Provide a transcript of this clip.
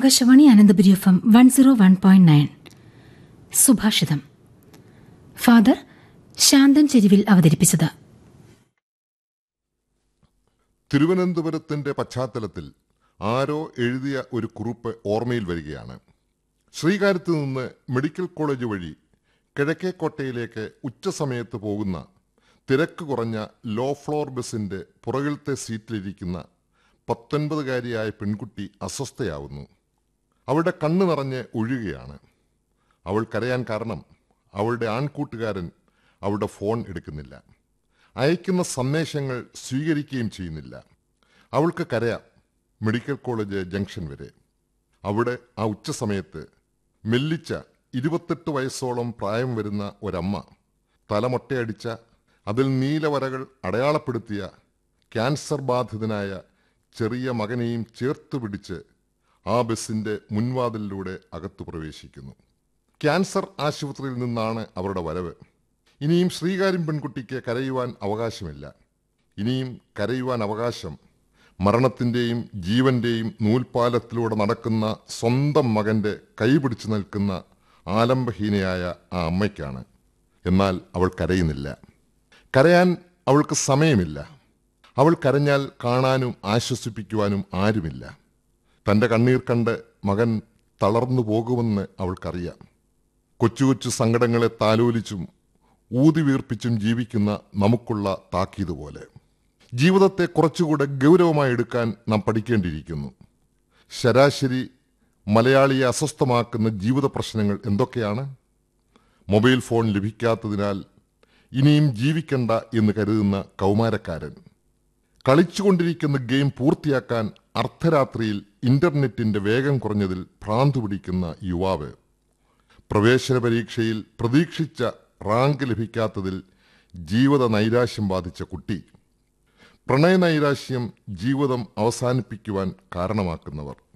Akashvani Ananthapuri F M one zero one point nine സുഭാഷിതം father Shanthan ചെരുവിൽ അവതരിപ്പിച്ചത് തിരുവനന്തപുരത്തിന്റെ പശ്ചാത്തലത്തിൽ ആരോ എഴുതിയ ഒരു കുറിപ്പ് ഓർമ്മയിൽ വരികയാണ് ശ്രീകാര്യത്ത് നിന്ന് മെഡിക്കൽ കോളേജ് വഴി കിഴക്കേക്കോട്ടയിലേക്ക് ഉച്ചസമയത്ത് പോകുന്ന തിരക്ക് കുറഞ്ഞ ലോ ഫ്ലോർ ബസിന്റെ പുറകിലത്തെ സീറ്റിലിരിക്കുന്ന പത്തൊൻപതുകാരിയായ പെൺകുട്ടി അസ്വസ്ഥയാവുന്നു അവളുടെ കണ്ണു നിറഞ്ഞ് ഒഴുകുകയാണ് അവൾ കരയാൻ കാരണം അവളുടെ ആൺകൂട്ടുകാരൻ അവളുടെ ഫോൺ എടുക്കുന്നില്ല അയക്കുന്ന സന്ദേശങ്ങൾ സ്വീകരിക്കുകയും ചെയ്യുന്നില്ല അവൾക്ക് കരയാം മെഡിക്കൽ കോളേജ് ജംഗ്ഷൻ വരെ അവിടെ ആ ഉച്ചസമയത്ത് മെല്ലിച്ച ഇരുപത്തെട്ട് വയസ്സോളം പ്രായം വരുന്ന ഒരമ്മ തലമൊട്ടയടിച്ച അതിൽ നീലവരകൾ അടയാളപ്പെടുത്തിയ ക്യാൻസർ ബാധിതനായ ചെറിയ മകനെയും ചേർത്ത് പിടിച്ച് ആ ബസിന്റെ മുൻവാതിലിലൂടെ അകത്തു പ്രവേശിക്കുന്നു ക്യാൻസർ ആശുപത്രിയിൽ നിന്നാണ് അവരുടെ വരവ് ഇനിയും ശ്രീകാര്യം പെൺകുട്ടിക്ക് കരയുവാൻ അവകാശമില്ല ഇനിയും കരയുവാൻ അവകാശം മരണത്തിന്റെയും ജീവന്റെയും നൂൽപാലത്തിലൂടെ നടക്കുന്ന സ്വന്തം മകന്റെ കൈപിടിച്ചു നിൽക്കുന്ന ആലംബഹീനയായ ആ അമ്മയ്ക്കാണ് എന്നാൽ അവൾ കരയുന്നില്ല കരയാൻ അവൾക്ക് സമയമില്ല അവൾ കരഞ്ഞാൽ കാണാനും ആശ്വസിപ്പിക്കുവാനും ആരുമില്ല തന്റെ കണ്ണീർ കണ്ട് മകൻ തളർന്നു പോകുമെന്ന് അവൾക്കറിയാം കൊച്ചു കൊച്ചു സങ്കടങ്ങളെ താലോലിച്ചും ഊതി വീർപ്പിച്ചും ജീവിക്കുന്ന നമുക്കുള്ള താക്കീത് പോലെ ജീവിതത്തെ കുറച്ചുകൂടെ ഗൗരവമായി എടുക്കാൻ നാം പഠിക്കേണ്ടിയിരിക്കുന്നു ശരാശരി മലയാളിയെ അസ്വസ്ഥമാക്കുന്ന ജീവിത പ്രശ്നങ്ങൾ എന്തൊക്കെയാണ് മൊബൈൽ ഫോൺ ലഭിക്കാത്തതിനാൽ ഇനിയും ജീവിക്കണ്ട എന്ന് കരുതുന്ന കൗമാരക്കാരൻ കളിച്ചുകൊണ്ടിരിക്കുന്ന ഗെയിം പൂർത്തിയാക്കാൻ അർദ്ധരാത്രിയിൽ ഇന്റർനെറ്റിന്റെ വേഗം കുറഞ്ഞതിൽ ഭ്രാന്തു പിടിക്കുന്ന യുവാവ് പ്രവേശന പരീക്ഷയിൽ പ്രതീക്ഷിച്ച റാങ്ക് ലഭിക്കാത്തതിൽ ജീവിത നൈരാശ്യം ബാധിച്ച കുട്ടി പ്രണയനൈരാശ്യം ജീവിതം അവസാനിപ്പിക്കുവാൻ കാരണമാക്കുന്നവർ